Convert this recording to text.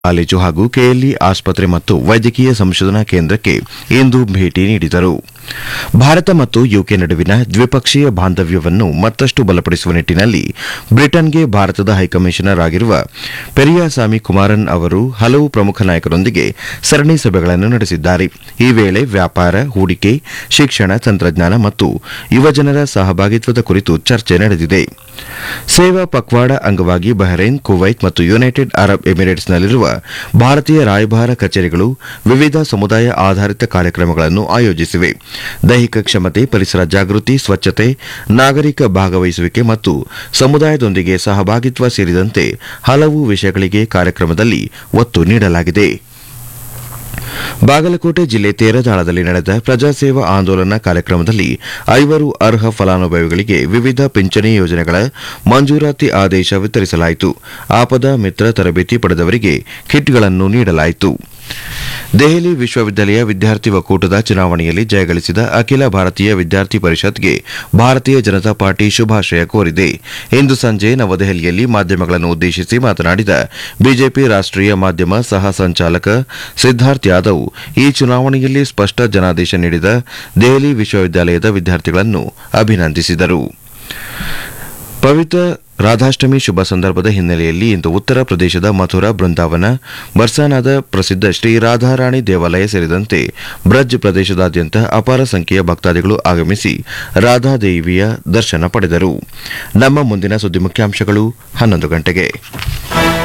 college ಹಾಗೂ KLE ಆಸ್ಪತ್ರೆ ಮತ್ತು ವೈದ್ಯಕೀಯ ಸಂಶೋಧನಾ ಕೇಂದ್ರಕ್ಕೆ ಇಂದು ಭೇಟಿ ನೀಡಿದರು ಭಾರತ ಮತ್ತು ಯುಕೆ ನಡುವಿನ ದ್ವಿಪಕ್ಷೀಯ ಬಾಂಧವ್ಯವನ್ನು ಮತ್ತಷ್ಟು ಬಲಪಡಿಸುವ ನಿಟ್ಟಿನಲ್ಲಿ ಬ್ರಿಟನ್ಗೆ ಭಾರತದ ಹೈಕಮಿಷನರ್ ಆಗಿರುವ ಪೆರಿಯಾಸಾಮಿ ಕುಮಾರನ್ ಅವರು ಹಲವು ಪ್ರಮುಖ ನಾಯಕರೊಂದಿಗೆ ಸರಣಿ ಸಭೆಗಳನ್ನು ನಡೆಸಿದ್ದಾರೆ ಈ ವೇಳೆ ವ್ಯಾಪಾರ ಹೂಡಿಕೆ ಶಿಕ್ಷಣ ತಂತ್ರಜ್ಞಾನ ಮತ್ತು ಯುವಜನರ ಸಹಭಾಗಿತ್ವದ ಕುರಿತು ಚರ್ಚೆ ನಡೆದಿದೆ ಸೇವಾ ಪಕ್ವಾಡ ಅಂಗವಾಗಿ ಬಹ್ರೈನ್ ಕುವೈತ್ ಮತ್ತು ಯುನೈಟೆಡ್ ಅರಬ್ ಎಮಿರೇಟ್ಸ್ನಲ್ಲಿರುವ ಭಾರತೀಯ ರಾಯಭಾರ ಕಚೇರಿಗಳು ವಿವಿಧ ಸಮುದಾಯ ಆಧಾರಿತ ಕಾರ್ಯಕ್ರಮಗಳನ್ನು ಆಯೋಜಿಸಿವೆ ದೈಹಿಕ ಕ್ಷಮತೆ ಪರಿಸರ ಜಾಗೃತಿ ಸ್ವಚ್ಛತೆ ನಾಗರಿಕ ಭಾಗವಹಿಸುವಿಕೆ ಮತ್ತು ಸಮುದಾಯದೊಂದಿಗೆ ಸಹಭಾಗಿತ್ವ ಸೇರಿದಂತೆ ಹಲವು ವಿಷಯಗಳಿಗೆ ಕಾರ್ಯಕ್ರಮದಲ್ಲಿ ಒತ್ತು ನೀಡಲಾಗಿದೆ ಬಾಗಲಕೋಟೆ ಜಿಲ್ಲೆ ತೇರದಾಳದಲ್ಲಿ ನಡೆದ ಪ್ರಜಾಸೇವಾ ಆಂದೋಲನ ಕಾರ್ಯಕ್ರಮದಲ್ಲಿ ಐವರು ಅರ್ಹ ಫಲಾನುಭವಿಗಳಿಗೆ ವಿವಿಧ ಪಿಂಚಣಿ ಯೋಜನೆಗಳ ಮಂಜೂರಾತಿ ಆದೇಶ ವಿತರಿಸಲಾಯಿತು ಆಪದ ಮಿತ್ರ ತರಬೇತಿ ಪಡೆದವರಿಗೆ ಕಿಟ್ಗಳನ್ನು ನೀಡಲಾಯಿತು ದೆಹಲಿ ವಿಶ್ವವಿದ್ಯಾಲಯ ವಿದ್ಯಾರ್ಥಿ ಒಕ್ಕೂಟದ ಚುನಾವಣೆಯಲ್ಲಿ ಜಯಗಳಿಸಿದ ಅಖಿಲ ಭಾರತೀಯ ವಿದ್ಯಾರ್ಥಿ ಪರಿಷತ್ಗೆ ಭಾರತೀಯ ಜನತಾ ಪಾರ್ಟಿ ಶುಭಾಶಯ ಕೋರಿದೆ ಇಂದು ಸಂಜೆ ನವದೆಹಲಿಯಲ್ಲಿ ಮಾಧ್ಯಮಗಳನ್ನು ಉದ್ದೇಶಿಸಿ ಮಾತನಾಡಿದ ಬಿಜೆಪಿ ರಾಷ್ಟೀಯ ಮಾಧ್ಯಮ ಸಹ ಸಂಚಾಲಕ ಸಿದ್ದಾರ್ಥ್ ಯಾದವ್ ಈ ಚುನಾವಣೆಯಲ್ಲಿ ಸ್ಪಷ್ಟ ಜನಾದೇಶ ನೀಡಿದ ದೆಹಲಿ ವಿಶ್ವವಿದ್ಯಾಲಯದ ವಿದ್ಯಾರ್ಥಿಗಳನ್ನು ಅಭಿನಂದಿಸಿದರು ಪವಿತ್ರ ರಾಧಾಷ್ಟಮಿ ಶುಭ ಸಂದರ್ಭದ ಹಿನ್ನೆಲೆಯಲ್ಲಿ ಇಂದು ಉತ್ತರ ಪ್ರದೇಶದ ಮಥುರಾ ಬೃಂದಾವನ ಬರ್ಸಾನಾದ ಪ್ರಸಿದ್ಧ ಶ್ರೀ ರಾಧಾರಾಣಿ ದೇವಾಲಯ ಸೇರಿದಂತೆ ಬ್ರಜ್ ಪ್ರದೇಶದಾದ್ಯಂತ ಅಪಾರ ಸಂಖ್ಯೆಯ ಭಕ್ತಾದಿಗಳು ಆಗಮಿಸಿ ರಾಧಾದೇವಿಯ ದರ್ಶನ ಪಡೆದರು ನಮ್ಮ ಮುಂದಿನ ಸುದ್ದಿ ಮುಖ್ಯಾಂಶಗಳು ಹನ್ನೊಂದು ಗಂಟೆಗೆ